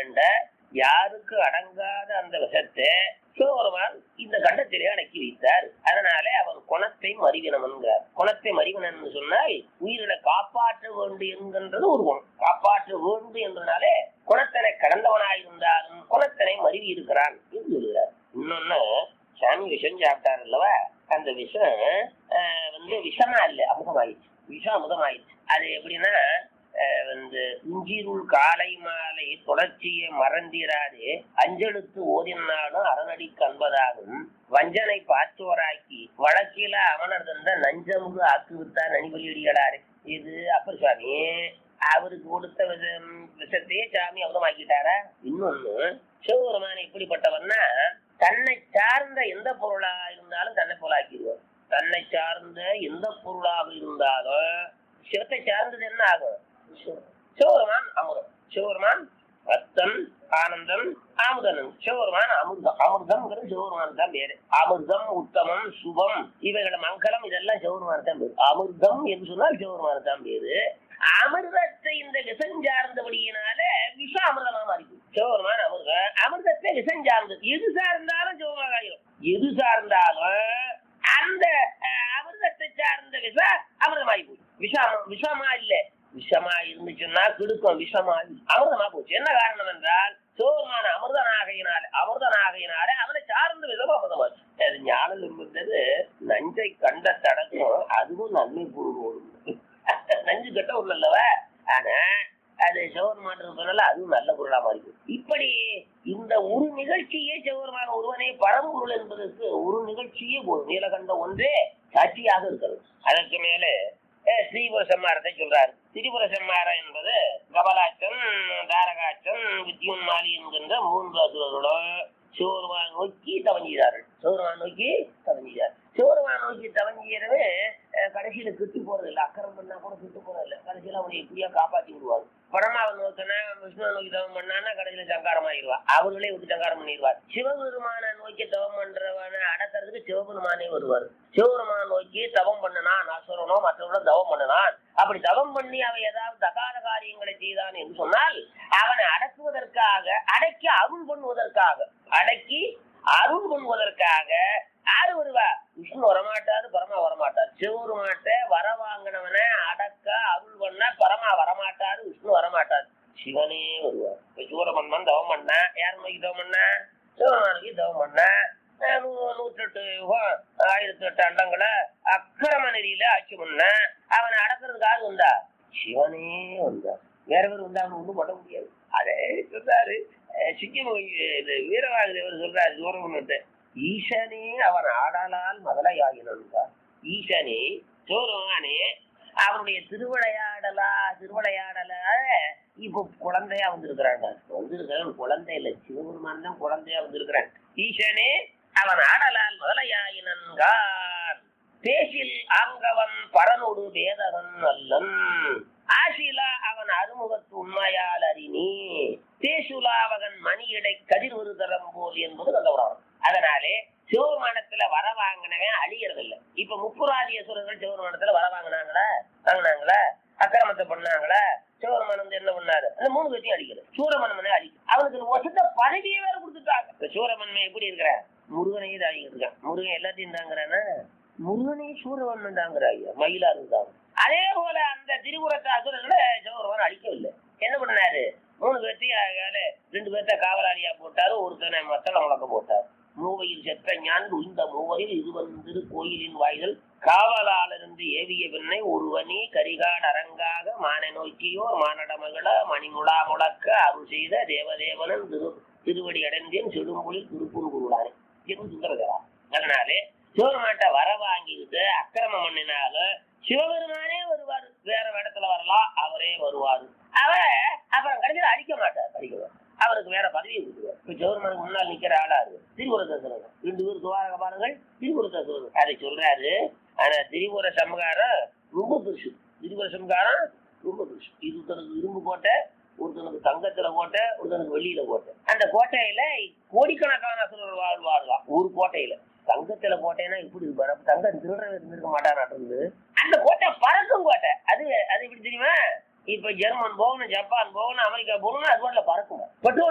கண்ட யாருக்கு அடங்காத அந்த விஷத்தை சிவபெருமான் இந்த கண்டத்திலே அடக்கி வைத்தார் அதனாலே அவர் குணத்தை மறிவினம் என்கிறார் குணத்தை மறிவினன் என்று சொன்னால் உயிரினை காப்பாற்ற வேண்டும் என்கின்றது ஒரு குணம் காப்பாற்ற வேண்டும் என்றனாலே குணத்தினை கடந்தவனாயிருந்தாலும் குணத்தினை மருவி இருக்கிறான் என்று சொல்கிறார் இன்னொன்னு சாமி விஷம் சாப்பிட்டார் அல்லவா அந்த விஷம் ஆஹ், வந்து விஷமா இல்ல அமுதமாயிடுச்சு விஷம் அமுதமாயிடுச்சு அது எப்படின்னா ஆஹ், வந்து இஞ்சிருள் காலை மாலை தொடர்ச்சியை மறந்திராது அஞ்செழுத்து ஓதினாலும் அரணடி கண்பதாகும் வஞ்சனை பார்த்தோராக்கி வழக்கில அமனர் தந்த நஞ்சமுகு ஆக்குவித்தார் நனிபலியடிகளாரு இது அப்பர் சுவாமி அவருக்கு கொடுத்த விஷம் விஷத்தையே சாமி அமுதமாக்கிட்டாரா இன்னொன்னு சிவபெருமான் எப்படிப்பட்டவன்னா தன்னை சார்ந்த எந்த பொருளா இருந்தாலும் தன்னை போல ஆக்கிடுவார் தன்னை சார்ந்த எந்த பொருளாக இருந்தாலும் சிவத்தை சார்ந்தது என்ன ஆகும் சிவ- சிவபெருமான் அமுதம் சிவபெருமான் ரத்தம் ஆனந்தம் ஆமுதனம் சிவபெருமான் அமிர்தம் அமிர்தம்ங்கிறது சிவபெருமான் தான் பேரு அமிர்தம் உத்தமம் சுபம் இவைகள மங்களம் இதெல்லாம் சிவபெருமான் தான் பேரு அமிர்தம் என்று சொன்னால் சிவபெருமான் தான் பேரு அமிர்தத்தை இந்த விஷம் சார்ந்தபடியினால விஷ அமிர்தமா மாறி போகுது. சிவபெருமான் அமிர்தம் அமிர்தத்தை விஷம் சார்ந்தது எது சார்ந்தாலும் சிவமாக ஆயிரும் எது சார்ந்தாலும் அந்த அஹ், அமிர்தத்தை சார்ந்த விஷ அமிர்தமாகி போச்சு விஷம் விஷமா இல்ல விஷமா இருந்துச்சுன்னா கிடுக்கும் விஷமா இல்ல. அமிர்தமா போச்சு என்ன காரணம் என்றால் சிவபெருமான அமிர்தனாகையினால அமிர்தனாகையினால அவனை சார்ந்த விதமா அமிர்தமாச்சு அது ஞானம் என்பது நஞ்சை கண்ட தடக்கும் அதுவும் நன்மை கூறுவோம் நஞ்சு கட்ட உள்ள அல்லவா ஆனா அது சிவபெருமான் இருப்பதனால அதுவும் நல்ல பொருளா மாறிக்கும் இப்படி இந்த ஒரு நிகழ்ச்சியே சிவபெருமான ஒருவனே பரம்பொருள் என்பதற்கு ஒரு நிகழ்ச்சியே போதும் நீலகண்ட ஒன்றே சாட்சியாக இருக்கிறது அதற்கு மேலே அஹ், ஸ்ரீபுர சம்மாரத்தை சொல்றாரு திரிபுர சம்மாரம் என்பது கபலாச்சன் தாரகாச்சன் வித்யுன்மாலி என்கின்ற மூன்று அசுரர்களும் சிவருமான் நோக்கி தவஞ்சிறார்கள் சிவருமான் நோக்கி தவஞ்சிறார் சிவருமான் நோக்கி தவஞ்சியறவே கடைசியில கிட்டு போறது இல்லை அக்கறம் பண்ணா கூட கிட்டு போறது இல்லை கடைசியில அவனை எப்படியா காப்பாத்தி விடுவாங்க பரமாவை நோக்கினா விஷ்ணுவை நோக்கி தவம் பண்ணான்னா கடைசியில சங்காரம் ஆயிடுவார் அவர்களே வந்து சங்காரம் பண்ணிடுவார் சிவபெருமான நோக்கி தவம் பண்றவனை அடக்கிறதுக்கு சிவபெருமானே வருவார் சிவபெருமான் நோக்கி தவம் பண்ணனான் அசுரனோ மற்றவனோ தவம் பண்ணனான் அப்படி தவம் பண்ணி அவன் ஏதாவது தகாத காரியங்களை செய்தான் என்று சொன்னால் அவனை அடக்குவதற்காக அடக்கி அருள் பண்ணுவதற்காக அடக்கி அருள் பண்ணுவதற்காக யாரு வருவா விஷ்ணு வரமாட்டாரு பரமா வரமாட்டாரு சிவருமாட்ட வர வாங்கினவனை அடக்க அருள் பண்ண பரமா வரமாட்டாரு விஷ்ணு வரமாட்டாரு சிவனே வருவார் இப்ப சூரமன்மன் தவம் பண்ணா யார் நோக்கி தவம் பண்ணா சிவனானுக்கு தவம் பண்ணா அஹ் நூ- நூற்றெட்டு யுகம், ஆயிரத்தி எட்டு அண்டங்களை அக்கிரம நெறியில ஆட்சி பண்ண அவனை அடக்கிறதுக்கு யாரு வந்தா சிவனே வந்தா வேற பேர் வந்தா அவன் ஒண்ணும் பண்ண முடியாது அதே சொல்றாரு அஹ் சிக்கிம் இது வீரவாகுதேவர் சொல்றாரு சூரமன்ட்டு ஈசனே அவன் ஆடலால் முதலையாகினான் ஈசனே சோருமானே அவனுடைய திருவிளையாடலா திருவிளையாடல இப்போ குழந்தையா வந்திருக்கிறாங்க வந்திருக்கிறவன் குழந்தை இல்ல சிவபெருமான் தான் குழந்தையா வந்திருக்கிறான் ஈசனே அவன் ஆடலால் முதலையாயினன்கான் பேசில் ஆங்கவன் பரனொடு வேதவன் அல்லன் ஆசிலா அவன் அருமுகத்து உண்மையால் அறினி தேசுலாவகன் மணியடை கதிர் தரம் போல் என்பது நல்ல உதாரணம் அதனாலே சிவபெருமானத்துல வர வாங்கினவன் அழியறது இல்ல இப்ப முப்புராதியசுரர்கள் சிவபெருமானத்துல வர வாங்கினாங்களா வாங்கினாங்களா அக்கிரமத்தை பண்ணாங்களா சிவபெருமான் வந்து என்ன பண்ணாரு அந்த மூணு பேர்த்தையும் அழிக்கிறது சூரமன்மனை அழிக்கும் அவனுக்கு வசத்த பதவியே வேற கொடுத்துட்டாங்க இப்ப சூரமன்மை எப்படி இருக்கிற முருகனையே தாங்கிட்டு இருக்கான் முருகன் எல்லாத்தையும் தாங்குறானா முருகனையே சூரவன்மன் தாங்குறாங்க மயிலா இருந்தாங்க அதே போல அந்த திரிபுரத்தை அசுரர்களை சிவபெருமான் அழிக்கவில்லை என்ன பண்ணாரு மூணு பேர்த்தையும் ஆகையால ரெண்டு பேர்த்த காவலாளியா போட்டாரு ஒருத்தனை மத்தள முழக்க போட்டார் மூவையில் செத்த ஞான் உய்ந்த மூவரில் இது வந்து கோயிலின் வாய்கள் காவலாளிருந்து ஏவிய பெண்ணை ஒருவனே கரிகாட் அரங்காக மானை நோக்கியோர் மானடமகள மணிமுழா முழக்க அருள் செய்த தேவதேவனன் திரு திருவடி அடைந்தேன் செடும்பொழி திருப்புன் குருளானே என்று சுந்தரதேவா அதனாலே சிவபெருமான்ட்ட வர வாங்கிக்கிட்டு அக்கிரமம் பண்ணினாலும் சிவபெருமானே வருவார் வேற இடத்துல வரலாம் அவரே வருவார் அவர் அப்புறம் கடைசியில் அடிக்க மாட்டார் அடிக்க மாட்டார் அவருக்கு வேற பதவி கொடுக்குவார் இப்ப சிவபெருமானுக்கு முன்னால் நிக்கிற ஆளாரு திரிபுரத்தசுரன் ரெண்டு பேர் துவாரக பாருங்கள் திரிபுரத்தசுரன் அதை சொல்றாரு ஆனா திரிபுர சமகாரம் ரொம்ப பெருசு திரிபுர சமகாரம் ரொம்ப பெருசு ஒருத்தனுக்கு இரும்பு கோட்டை ஒருத்தனுக்கு தங்கத்துல கோட்டை ஒருத்தனுக்கு வெள்ளியில கோட்டை அந்த கோட்டையில கோடிக்கணக்கான அசுரர்கள் வாழ்வார்களாம் ஒரு கோட்டையில தங்கத்துல கோட்டைன்னா இப்படி இருப்பாரு அப்ப தங்கம் திருடுற இருந்திருக்க மாட்டாராட்டு அந்த கோட்டை பறக்கும் கோட்டை அது அது எப்படி தெரியுமா இப்ப ஜெர்மன் போகணும் ஜப்பான் போகணும் அமெரிக்கா போகணும் அது பாட்டுல பறக்கும் பெட்ரோல்